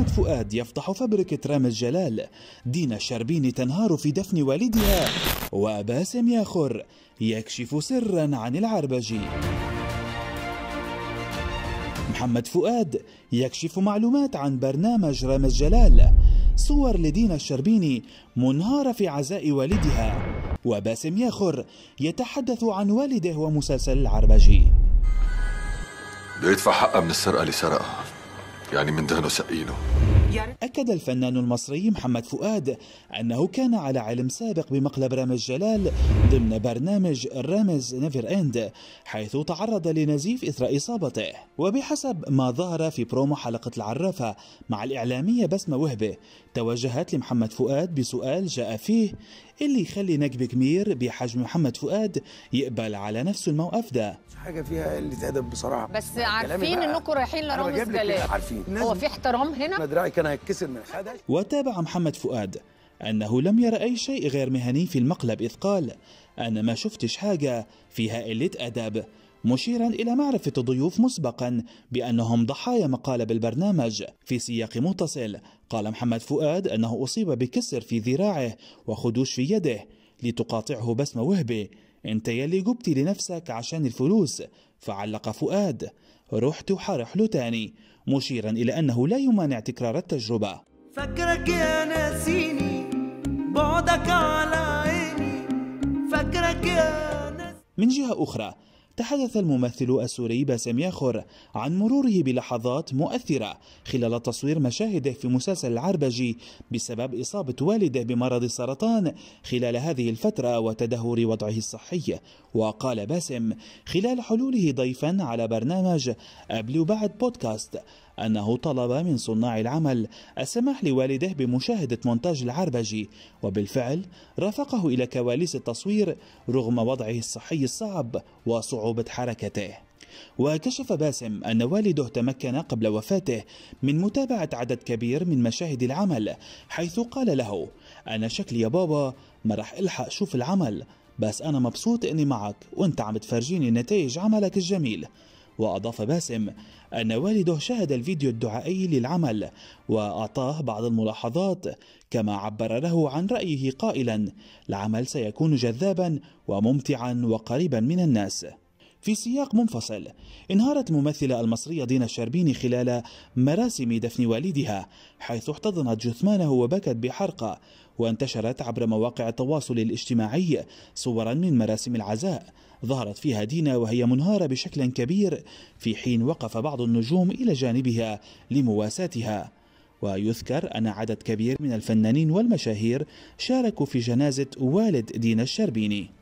محمد فؤاد يفضح فبركة رامز جلال دينا الشربيني تنهار في دفن والدها وباسم ياخر يكشف سرا عن العربجي محمد فؤاد يكشف معلومات عن برنامج رامز جلال صور لدينا الشربيني منهارة في عزاء والدها وباسم ياخر يتحدث عن والده ومسلسل العربجي بيدفع حقها من السرقة اللي سرقها يعني من دهنه سقينه أكد الفنان المصري محمد فؤاد أنه كان على علم سابق بمقلب رامز جلال ضمن برنامج رامز نيفر إند حيث تعرض لنزيف إثر إصابته وبحسب ما ظهر في برومو حلقة العرافة مع الإعلامية بسمة وهبة توجهت لمحمد فؤاد بسؤال جاء فيه اللي يخلي نجم كبير بحجم محمد فؤاد يقبل على نفسه الموقف ده حاجه فيها قله ادب بصراحه بس كلامي عارفين بقى- انكم رايحين أنا لرامز بجيب لك كده، جلال عارفين هو في احترام هنا انا دراعي كان هيتكسر من الخدش وتابع محمد فؤاد أنه لم يرى أي شيء غير مهني في المقلب إذ قال أنا ما شفتش حاجة فيها قلة أدب مشيرا إلى معرفة الضيوف مسبقا بأنهم ضحايا مقالب البرنامج في سياق متصل قال محمد فؤاد أنه أصيب بكسر في ذراعه وخدوش في يده لتقاطعه بسمة وهبة انت يلي جبتي لنفسك عشان الفلوس فعلق فؤاد رحت وحرح له تاني مشيرا إلى أنه لا يمانع تكرار التجربة فاكرك يا ناسيني بعدك على عيني فاكرك يا ناسيني من جهة أخرى تحدث الممثل السوري باسم ياخر عن مروره بلحظات مؤثرة خلال تصوير مشاهده في مسلسل العربجي بسبب إصابة والده بمرض السرطان خلال هذه الفترة وتدهور وضعه الصحي وقال باسم خلال حلوله ضيفا على برنامج قبل وبعد بودكاست أنه طلب من صناع العمل السماح لوالده بمشاهدة مونتاج العربجي وبالفعل رافقه إلى كواليس التصوير رغم وضعه الصحي الصعب وصعوبة حركته وكشف باسم أن والده تمكن قبل وفاته من متابعة عدد كبير من مشاهد العمل حيث قال له أنا شكلي يا بابا ما رح ألحق شوف العمل بس أنا مبسوط إني معك وإنت عم تفرجيني نتائج عملك الجميل وأضاف باسم أن والده شاهد الفيديو الدعائي للعمل وأعطاه بعض الملاحظات كما عبر له عن رأيه قائلا العمل سيكون جذابا وممتعا وقريبا من الناس في سياق منفصل انهارت الممثلة المصرية دينا الشربيني خلال مراسم دفن والدها حيث احتضنت جثمانه وبكت بحرقة وانتشرت عبر مواقع التواصل الاجتماعي صورا من مراسم العزاء ظهرت فيها دينا وهي منهارة بشكل كبير في حين وقف بعض النجوم إلى جانبها لمواساتها ويذكر أن عدد كبير من الفنانين والمشاهير شاركوا في جنازة والد دينا الشربيني